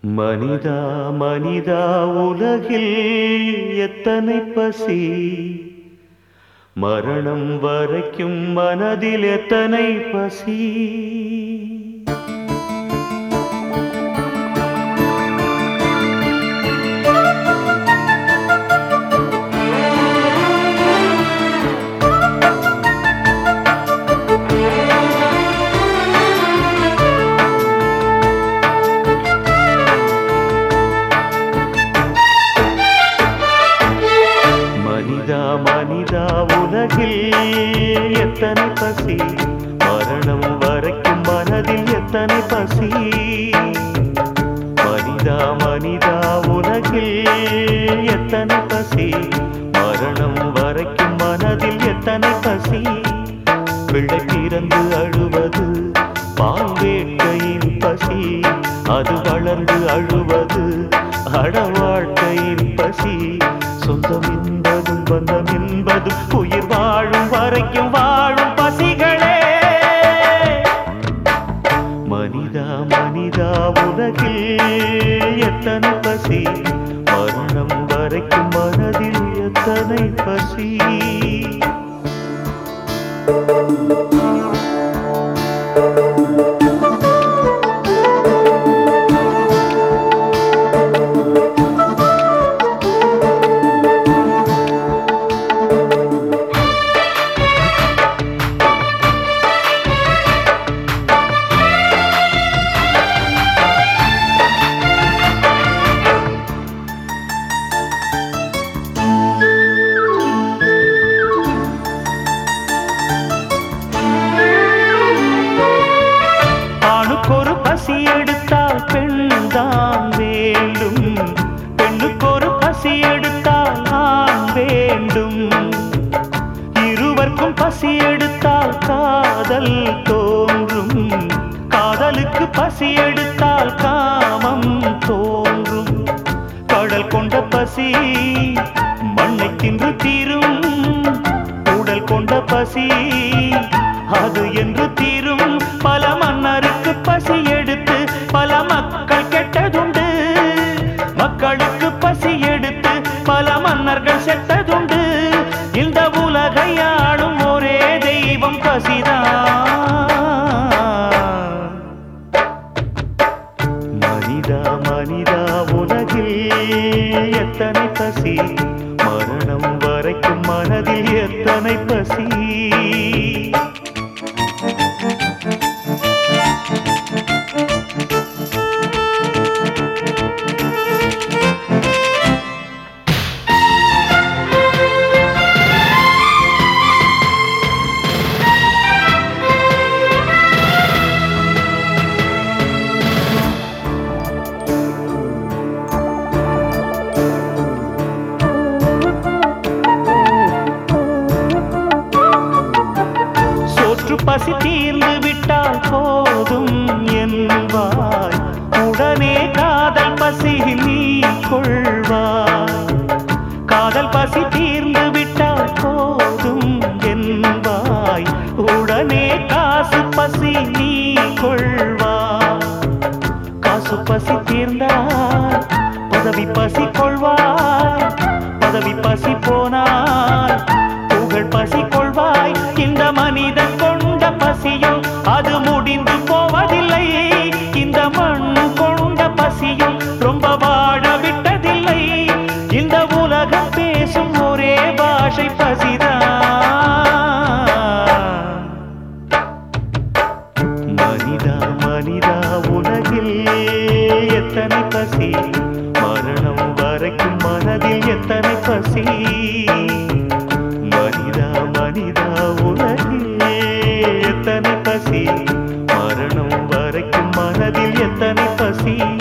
மனிதா மனிதா உலகில் எத்தனை பசி மரணம் வரைக்கும் மனதில் எத்தனை பசி மனிதா மனிதா உலகில் எத்தனை பசி மரணம் வரைக்கும் மனதில் எத்தனை பசி மனிதா மனிதா உலகில் எத்தனை பசி மரணம் வரைக்கும் மனதில் எத்தனை பசி பிள்ளை பிறந்து அழுவது பால் வேட்கையின் பசி அது வளர்ந்து அழுவது அட வாழ்க்கையின் பசி சொந்தம் என்பதும் பந்தம் என்பதும் உயிர் வாழும் வரைக்கும் வாழும் பசிகளே மனிதா மனிதா உலகில் எத்தனை பசி மரணம் வரைக்கும் மனதில் எத்தனை பசி ஆணுக்கொரு பசி எடுத்தால் பெண்தான் வேண்டும் பெண்ணுக்கொரு பசி எடுத்தால் ஆண் வேண்டும் இருவர்க்கும் பசி எடுத்தால் காதல் தோன்றும் காதலுக்கு பசி எடுத்தால் காமம் தோன்றும் கடல் கொண்ட பசி மண்ணை தின்று தீரும் உடல் கொண்ட பசி அது என்று தீரும் பல மன்னருக்கு பசி எடுத்து பல மக்கள் கெட்டதுண்டு மக்களுக்கு பசி எடுத்து பல மன்னர்கள் செத்ததுண்டு இந்த உலகை ஆளும் ஒரே தெய்வம் பசிதான் மனிதா மனிதா உலகில் எத்தனை பசி மரணம் வரைக்கும் மனதில் எத்தனை பசி சோற்று பசி தீர்ந்து விட்டால் போதும் என்பாய் உடனே காதல் பசி நீ கொள்வாய் காதல் பசி தீர்ந்து விட்டால் போதும் என்பாய் உடனே காசு பசி நீ கொள்வாய் காசு பசி தீர்ந்தால் பதவி பசி கொள்வாய் பதவி பசி போனால் புகழ் பசி கொள்வாய் இந்த மனிதன் கொண்ட பசியும் அது முடிந்து போவதில்லை இந்த மண் கொண்ட பசியும் ரொம்ப வாழ விட்டதில்லை இந்த உலகம் பேசும் ஒரே பாஷை பசிதான் மனிதா மனிதா உலகில் எத்தனை பசி மரணம் வரைக்கும் மனதில் எத்தனை பசி மனிதா மனிதா உலகில் எத்தனை பசி மரணம் வரைக்கும் மனதில் எத்தனை பசி